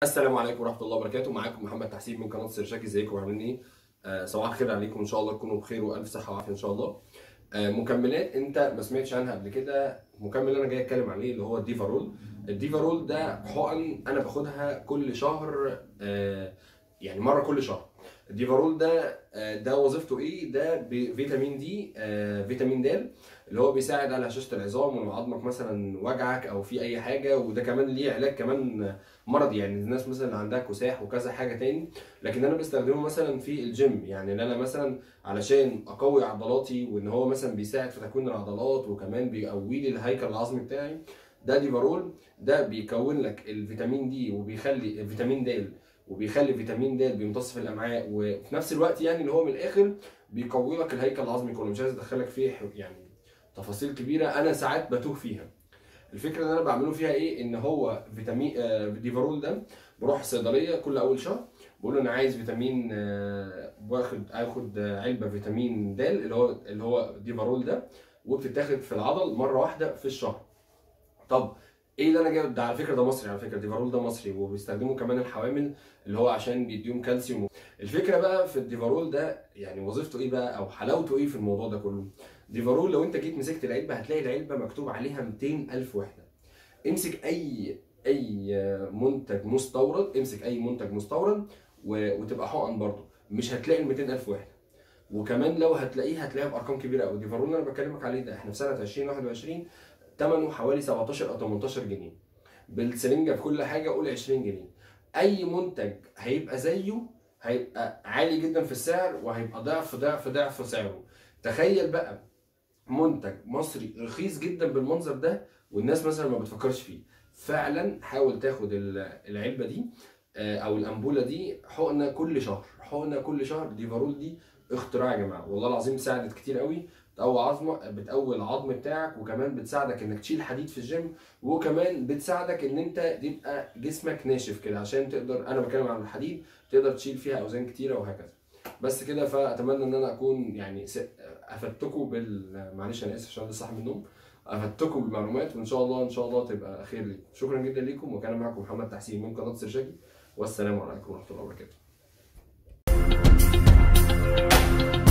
السلام عليكم ورحمه الله وبركاته معاكم محمد تحسين من قناه سيرشاكي ازيكم عاملين ايه آه صباح الخير عليكم ان شاء الله تكونوا بخير والف صحه وعافيه ان شاء الله آه مكملات انت ما سمعتش عنها قبل كده مكمل انا جاي اتكلم عليه اللي هو الديفارول الديفارول ده حقن انا باخدها كل شهر آه يعني مره كل شهر الديفارول ده آه، ده وظيفته ايه ده بفيتامين دي آه، فيتامين د اللي هو بيساعد على هشاشه العظام ولو عظمك مثلا وجعك او في اي حاجه وده كمان ليه علاج كمان مرضي يعني الناس مثلا اللي عندها كساح وكذا حاجه تاني لكن انا بستخدمه مثلا في الجيم يعني ان انا مثلا علشان اقوي عضلاتي وان هو مثلا بيساعد في تكوين العضلات وكمان بيقوي لي الهيكل العظمي بتاعي ده ديفارول ده بيكون لك الفيتامين دي وبيخلي الفيتامين د وبيخلي فيتامين د بيمتص في الامعاء وفي نفس الوقت يعني اللي هو من الاخر بيقوي لك الهيكل العظمي كله مش عايز ادخلك فيه يعني تفاصيل كبيره انا ساعات بتوه فيها الفكره اللي انا بعمله فيها ايه ان هو فيتامين آه ديفارول ده بروح الصيدليه كل اول شهر بقول له انا عايز فيتامين آه واخد اخد علبه فيتامين د اللي هو اللي هو ديفارول ده وبتتاخد في العضل مره واحده في الشهر طب ايه اللي انا جايب ده على فكره ده مصري على فكره ديفارول ده مصري وبيستخدموا كمان الحوامل اللي هو عشان بيديهم كالسيوم الفكره بقى في الديفارول ده يعني وظيفته ايه بقى او حلاوته ايه في الموضوع ده كله ديفارول لو انت جيت مسكت العلبه هتلاقي العلبه مكتوب عليها 200 الف وحده امسك اي اي منتج مستورد امسك اي منتج مستورد و... وتبقى حقن برضه مش هتلاقي ال 200 الف وحده وكمان لو هتلاقيه هتلاقيها بارقام كبيره قوي ديفارول اللي انا بكلمك عليه ده احنا في سنه 2021 ثمنه حوالي 17 او 18 جنيه بالسرنجه بكل حاجه قول 20 جنيه اي منتج هيبقى زيه هيبقى عالي جدا في السعر وهيبقى ضعف ضعف ضعف سعره تخيل بقى منتج مصري رخيص جدا بالمنظر ده والناس مثلا ما بتفكرش فيه فعلا حاول تاخد العلبه دي او الانبوله دي حقنه كل شهر حقنه كل شهر ديفارول دي اختراع يا جماعه والله العظيم ساعدت كتير قوي بتقوي عظمه بتقوي العظم بتاعك وكمان بتساعدك انك تشيل حديد في الجيم وكمان بتساعدك ان انت يبقى جسمك ناشف كده عشان تقدر انا بتكلم عن الحديد تقدر تشيل فيها اوزان كتيره وهكذا بس كده فاتمنى ان انا اكون يعني افدتكم بال معلش انا اسف عشان لسه صاحي من النوم افدتكم بالمعلومات وان شاء الله ان شاء الله تبقى خير ليكم شكرا جدا ليكم وكان معكم محمد تحسين من قناه سيرشاكي والسلام عليكم ورحمه الله وبركاته